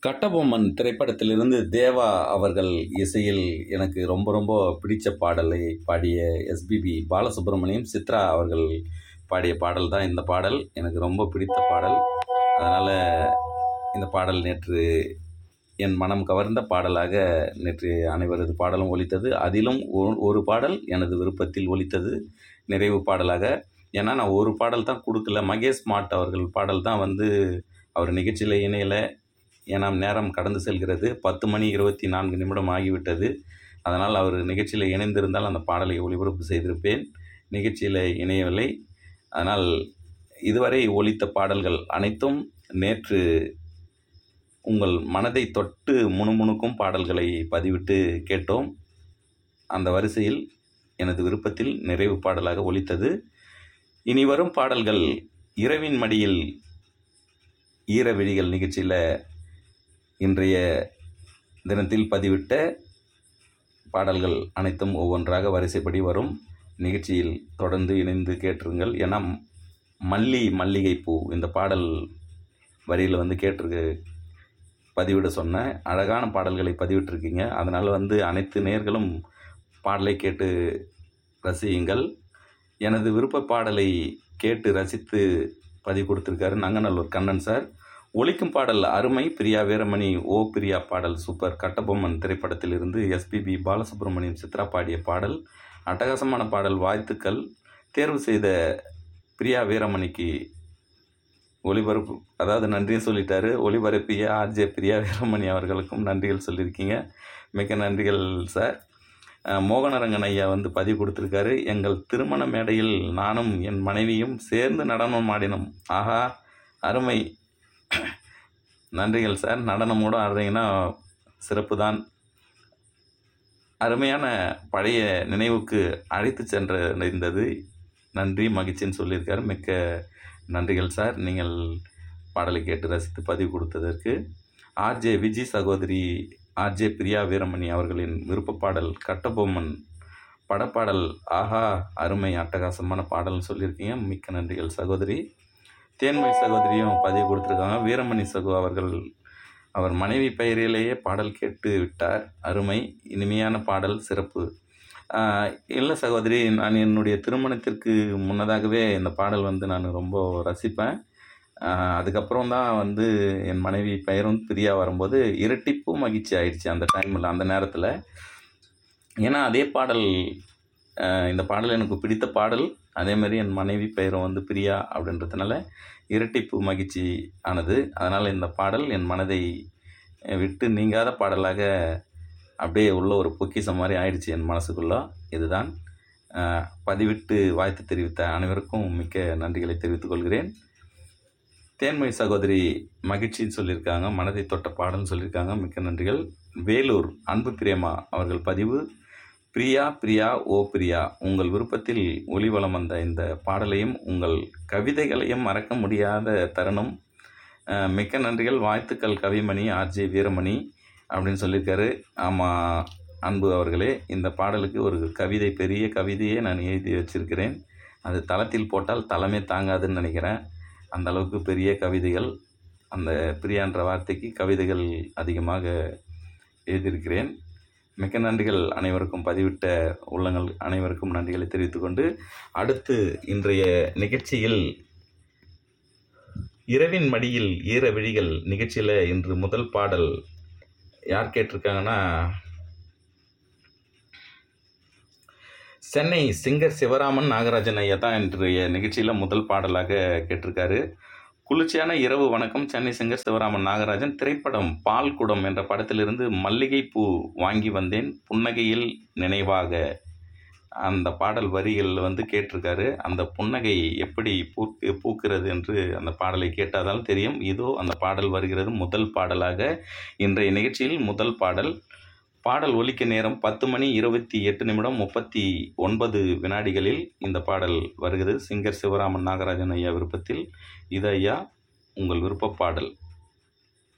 கட்டபொம்மன் திரைப்படத்திலிருந்து தேவா அவர்கள் இசையில் எனக்கு ரொம்ப ரொம்ப பிடித்த பாடலை பாடிய எஸ்பிபி பாலசுப்ரமணியம் சித்ரா அவர்கள் பாடிய பாடல் தான் இந்த பாடல் எனக்கு ரொம்ப பிடித்த பாடல் அதனால் இந்த பாடல் நேற்று என் மனம் கவர்ந்த பாடலாக நேற்று அனைவரது பாடலும் ஒலித்தது அதிலும் ஒரு- ஒரு பாடல் எனது விருப்பத்தில் ஒலித்தது நிறைவு பாடலாக ஏன்னா நான் ஒரு பாடல் தான் கொடுக்கல மகேஷ் மாட் அவர்கள் பாடல் தான் வந்து அவர் நிகழ்ச்சியில் இணையலை ஏன்னா நேரம் கடந்து செல்கிறது பத்து மணி இருபத்தி நான்கு நிமிடம் ஆகிவிட்டது அதனால் அவர் நிகழ்ச்சியில் இணைந்திருந்தால் அந்த பாடலை ஒளிபரப்பு செய்திருப்பேன் நிகழ்ச்சியில் இணையவில்லை அதனால் இதுவரை ஒலித்த பாடல்கள் அனைத்தும் நேற்று உங்கள் மனதை தொட்டு முணுமுணுக்கும் பாடல்களை பதிவிட்டு கேட்டோம் அந்த வரிசையில் எனது விருப்பத்தில் நிறைவு பாடலாக ஒலித்தது இனி வரும் பாடல்கள் இரவின் மடியில் ஈரவிழிகள் நிகழ்ச்சியில் இன்றைய தினத்தில் பதிவிட்ட பாடல்கள் அனைத்தும் ஒவ்வொன்றாக வரிசைப்படி வரும் நிகழ்ச்சியில் தொடர்ந்து இணைந்து கேட்டுருங்கள் ஏன்னா மல்லி மல்லிகை பூ இந்த பாடல் வரியில் வந்து கேட்டிருக்கு பதிவிட சொன்னேன் அழகான பாடல்களை பதிவிட்டிருக்கீங்க அதனால் வந்து அனைத்து நேர்களும் பாடலை கேட்டு ரசியுங்கள் எனது விருப்ப பாடலை கேட்டு ரசித்து பதிவு கொடுத்துருக்காரு நங்கநல்லூர் கண்ணன் சார் ஒலிக்கும் பாடல் அருமை பிரியா வீரமணி ஓ பிரியா பாடல் சூப்பர் கட்டபொம்மன் திரைப்படத்திலிருந்து எஸ்பிபி பாலசுப்ரமணியம் சித்ரா பாடிய பாடல் அட்டகாசமான பாடல் வாழ்த்துக்கள் தேர்வு செய்த பிரியா வீரமணிக்கு ஒளிபரப்பு அதாவது நன்றியும் சொல்லிட்டாரு ஒளிபரப்பிய ஆர்ஜே பிரியா வீரமணி அவர்களுக்கும் நன்றிகள் சொல்லியிருக்கீங்க மிக்க நன்றிகள் சார் அஹ், மோகனரங்கன் ஐயா வந்து பதிவு கொடுத்துருக்காரு எங்கள் திருமண மேடையில் நானும் என் மனைவியும் சேர்ந்து நடனம் ஆடினோம் ஆஹா அருமை நன்றிகள் சார் நடனமோடு ஆடுறீங்கன்னா சிறப்பு தான் அருமையான பழைய நினைவுக்கு அழைத்து சென்ற இருந்தது நன்றி மகிழ்ச்சின்னு சொல்லியிருக்காரு மிக்க நன்றிகள் சார் நீங்கள் பாடலை கேட்டு ரசித்து பதிவு கொடுத்ததற்கு ஆர்ஜே விஜி சகோதரி ஆர்ஜே பிரியா வீரமணி அவர்களின் விருப்ப பாடல் கட்டபொம்மன் படப்பாடல் ஆஹா அருமை அட்டகாசமான பாடல்னு சொல்லியிருக்கீங்க மிக்க நன்றிகள் சகோதரி தேன்மை சகோதரியும் பதிவு கொடுத்துருக்காங்க வீரமணி சகோ அவர்கள் அவர் மனைவி பெயரிலேயே பாடல் கேட்டு விட்டார் அருமை இனிமையான பாடல் சிறப்பு ஆஹ் இல்லை சகோதரி நான் என்னுடைய திருமணத்திற்கு முன்னதாகவே இந்த பாடல் வந்து நான் ரொம்ப ரசிப்பேன் ஆஹ் அதுக்கப்புறம் தான் வந்து என் மனைவி பெயரும் பிரியா வரும்போது இரட்டிப்பு மகிழ்ச்சி ஆயிடுச்சு அந்த டைமில் அந்த நேரத்தில் ஏன்னா அதே பாடல் ஆஹ் இந்த பாடல் எனக்கு பிடித்த பாடல் அதே மாதிரி என் மனைவி பெயரும் வந்து பிரியா அப்படின்றதுனால இரட்டிப்பு மகிழ்ச்சி ஆனது அதனால் இந்த பாடல் என் மனதை அஹ், விட்டு நீங்காத பாடலாக அப்படியே உள்ள ஒரு பொக்கிஷம் மாதிரி ஆயிடுச்சு என் மனசுக்குள்ள இதுதான் அஹ், பதிவிட்டு வாழ்த்து தெரிவித்த அனைவருக்கும் மிக்க நன்றிகளை தெரிவித்துக் கொள்கிறேன் தேன்மொழி சகோதரி மகிழ்ச்சின்னு சொல்லியிருக்காங்க மனதை தொட்ட பாடல்னு சொல்லியிருக்காங்க மிக்க நன்றிகள் வேலூர் அன்பு பிரேமா அவர்கள் பதிவு பிரியா பிரியா ஓ பிரியா உங்கள் விருப்பத்தில் ஒளிவலம் வந்த இந்த பாடலையும் உங்கள் கவிதைகளையும் மறக்க முடியாத தருணம் அஹ், மிக்க நன்றிகள் வாழ்த்துக்கள் கவிமணி ஆர்ஜே வீரமணி அப்படின்னு சொல்லியிருக்காரு ஆமாம் அன்பு அவர்களே இந்த பாடலுக்கு ஒரு கவிதை பெரிய கவிதையே நான் எழுதி வச்சிருக்கிறேன் அது தளத்தில் போட்டால் தளமே தாங்காதுன்னு நினைக்கிறேன் அந்த அளவுக்கு பெரிய கவிதைகள் அந்த பிரியான்ற வார்த்தைக்கு கவிதைகள் அதிகமாக எழுதியிருக்கிறேன் மிக்க நன்றிகள் அனைவருக்கும் பதிவிட்ட உள்ளங்கள் அனைவருக்கும் நன்றிகளை தெரிவித்துக்கொண்டு அடுத்து இன்றைய நிகழ்ச்சியில் இரவின் மடியில் ஈர விழிகள் நிகழ்ச்சியில் இன்று முதல் பாடல் யார் கேட்டிருக்காங்கன்னா சென்னை சிங்கர் சிவராமன் நாகராஜன் ஐயா தான் இன்றைய நிகழ்ச்சியில் முதல் பாடலாக கேட்டிருக்காரு குளிர்ச்சியான இரவு வணக்கம் சென்னை சிங்கர் சிவராமன் நாகராஜன் திரைப்படம் பால் குடம் என்ற படத்திலிருந்து மல்லிகை பூ வாங்கி வந்தேன் புன்னகையில் நினைவாக அந்த பாடல் வரிகள் வந்து கேட்டிருக்காரு அந்த புன்னகை எப்படி பூக்கு பூக்கிறது என்று அந்த பாடலை கேட்டாதான் தெரியும் இதோ அந்த பாடல் வருகிறது முதல் பாடலாக இன்றைய நிகழ்ச்சியில் முதல் பாடல் பாடல் ஒலிக்க நேரம் பத்து மணி இருபத்தி எட்டு நிமிடம் முப்பத்தி ஒன்பது வினாடிகளில் இந்த பாடல் வருகிறது சிங்கர் சிவராமன் நாகராஜன் ஐயா விருப்பத்தில் இது ஐயா உங்கள் விருப்ப பாடல்